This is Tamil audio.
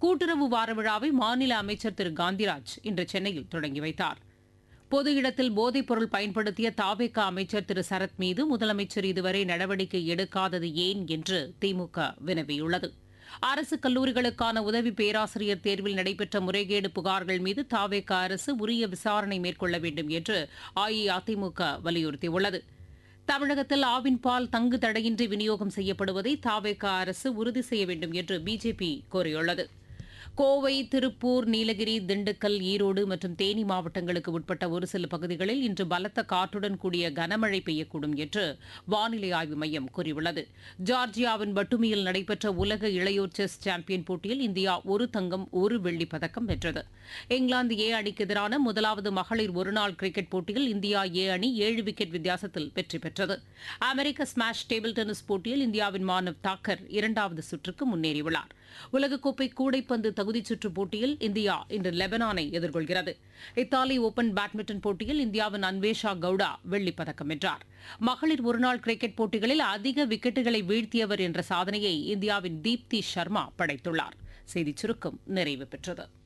கூட்டுறவு வார விழாவை மாநில அமைச்சர் திரு காந்திராஜ் இன்று சென்னையில் தொடங்கி வைத்தார் பொது இடத்தில் போதைப் பொருள் பயன்படுத்திய தாவேக அமைச்சர் திரு சரத் மீது முதலமைச்சர் இதுவரை நடவடிக்கை எடுக்காதது ஏன் என்று திமுக வினவியுள்ளது அரசு கல்லூரிகளுக்கான உதவி பேராசிரியர் தேர்வில் நடைபெற்ற முறைகேடு புகார்கள் மீது தாவேக அரசு உரிய விசாரணை மேற்கொள்ள வேண்டும் என்று அஇஅதிமுக வலியுறுத்தியுள்ளது தமிழகத்தில் ஆவின் பால் தங்கு தடையின்றி விநியோகம் செய்யப்படுவதை தாவேக அரசு உறுதி செய்ய வேண்டும் என்று பிஜேபி கோரியுள்ளது கோவை திருப்பூர் நீலகிரி திண்டுக்கல் ஈரோடு மற்றும் தேனி மாவட்டங்களுக்கு உட்பட்ட ஒரு சில பகுதிகளில் இன்று பலத்த காற்றுடன் கூடிய கனமழை பெய்யக்கூடும் என்று வானிலை ஆய்வு மையம் கூறியுள்ளது ஜார்ஜியாவின் பட்டுமியில் நடைபெற்ற உலக இளையோர் செஸ் சாம்பியன் போட்டியில் இந்தியா ஒரு தங்கம் ஒரு வெள்ளிப் பதக்கம் வென்றது இங்கிலாந்து ஏ அணிக்கு எதிரான முதலாவது மகளிர் ஒருநாள் கிரிக்கெட் போட்டியில் இந்தியா ஏ அணி ஏழு விக்கெட் வித்தியாசத்தில் வெற்றி பெற்றது அமெரிக்க ஸ்மாஷ் டேபிள் டென்னிஸ் போட்டியில் இந்தியாவின் மானவ் தாக்கர் இரண்டாவது சுற்றுக்கு முன்னேறியுள்ளார் உலகக்கோப்பை கூடைப்பந்து தகுதிச் சுற்றுப் போட்டியில் இந்தியா இன்று லெபனானை எதிர்கொள்கிறது இத்தாலி ஓபன் பேட்மிண்டன் போட்டியில் இந்தியாவின் அன்வேஷா கவுடா வெள்ளிப் பதக்கம் வென்றார் மகளிர் ஒருநாள் கிரிக்கெட் போட்டிகளில் அதிக விக்கெட்டுகளை வீழ்த்தியவர் என்ற சாதனையை இந்தியாவின் தீப்தி சர்மா படைத்துள்ளார் செய்திச் சுருக்கம் நிறைவு பெற்றது